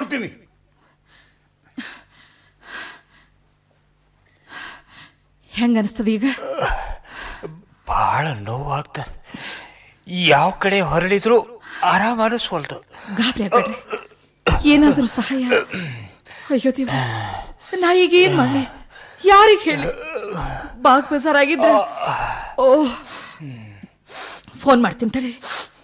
ಕೊಡ್ತೀನಿ ಹೆಂಗ ಅನಿಸ್ತದ ಈಗ ಭಾಳ ನೋವಾಗ್ತದೆ ಯಾವ ಕಡೆ ಹೊರಳಿದ್ರು ಆರಾಮ ಅನಿಸ್ವಲ್ದು ಗಾಬರಿ ಆಗ್ಬೇಡ್ರಿ ಏನಾದರೂ ಸಹಾಯ ಅಯ್ಯೋ ದೇವ ನಾ ಈಗ ಏನ್ ಮಾಡ್ಲಿ ಯಾರಿಗೆ ಹೇಳಿ ಬಾಗ್ ಬೇಜಾರಾಗಿದ್ರೆ ಓ ಫೋನ್ ಮಾಡ್ತೀನಿ ತಡೀರಿ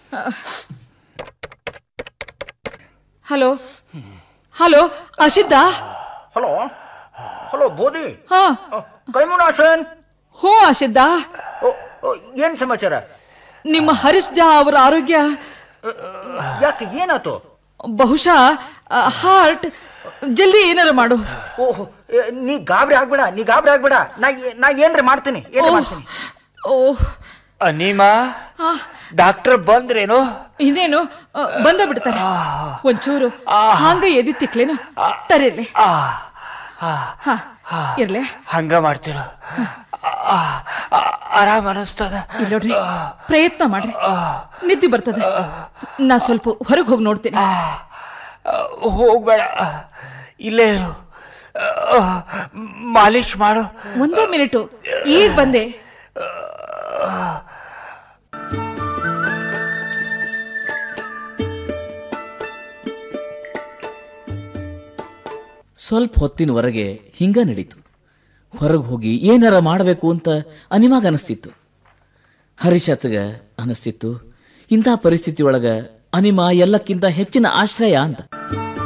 ಹಲೋ ಹಲೋ ಅಶಿದ್ದ ಹಲೋ ಹಲೋ ಬೋಧಿ ಹಾ ಕೈಮುನಾಸನ್ ಹ್ಞೂ ಅಶಿದ್ದ ಏನ್ ಸಮಾಚಾರ ನಿಮ್ಮ ಹರೀಶ್ ದಾ ಅವರ ಆರೋಗ್ಯ ಯಾಕೆ ಏನಾತು ಬಹುಶಃ ಹಾರ್ಟ್ ಜಲ್ದಿ ಏನಾರು ಮಾಡು ಓಹ್ ಏ, ನೀ ಗಾಬರಿ ಆಗ್ಬೇಡ ನೀ ಗಾಬರಿ ಆಗ್ಬೇಡ ನಾ ಏ- ನಾ ಏನ್ರಿ ಮಾಡ್ತೀನಿ ಏನ್ರಿ ಮಾಡ್ತೀನಿ ಓಹ್ ಅನೀಮ ಆ, ಡಾಕ್ಟರ್ ಬಂದ್ರೇನು ಇನ್ನೇನು ಆ, ಬಂದ ಬಿಡ್ತಾರೆ ಒಂಚೂರು ಹಂಗ ಎದಿ ತಿಕ್ಲೇನು ತರೀಲಿ ಆ, ಆ, ಹಾ ಇರ್ಲೆ ಹಂಗ ಮಾಡ್ತಿರೋ ಆ, ಆ, ಆರಾಮ ಅನಿಸ್ತದ ಇಲ್ಲಿ ನೋಡ್ರಿ ಪ್ರಯತ್ನ ಮಾಡ್ರಿ ನಿದ್ದೆ ಬರ್ತದೆ ನಾ ಸ್ವಲ್ಪ ಹೊರಗೆ ಹೋಗಿ ನೋಡ್ತೀನಿ ಆ, ಹೋಗ್ಬೇಡ ಇಲ್ಲೇ ಇರು ಆ, ಮಾಲಿಶ್ ಮಾಡು ಒಂದೇ ಮಿನಿಟು ಈಗ ಬಂದೆ ಸ್ವಲ್ಪ ಹೊತ್ತಿನವರೆಗೆ ಹಿಂಗ ನಡೀತು ಹೊರಗೆ ಹೋಗಿ ಏನಾರ ಮಾಡಬೇಕು ಅಂತ ಅನಿಮಾಗ ಅನಿಸ್ತಿತ್ತು ಹರಿಶತ್ಗ ಅನಿಸ್ತಿತ್ತು ಇಂಥ ಪರಿಸ್ಥಿತಿ ಒಳಗ ಅನಿಮ ಎಲ್ಲಕ್ಕಿಂತ ಹೆಚ್ಚಿನ ಆಶ್ರಯ ಅಂತ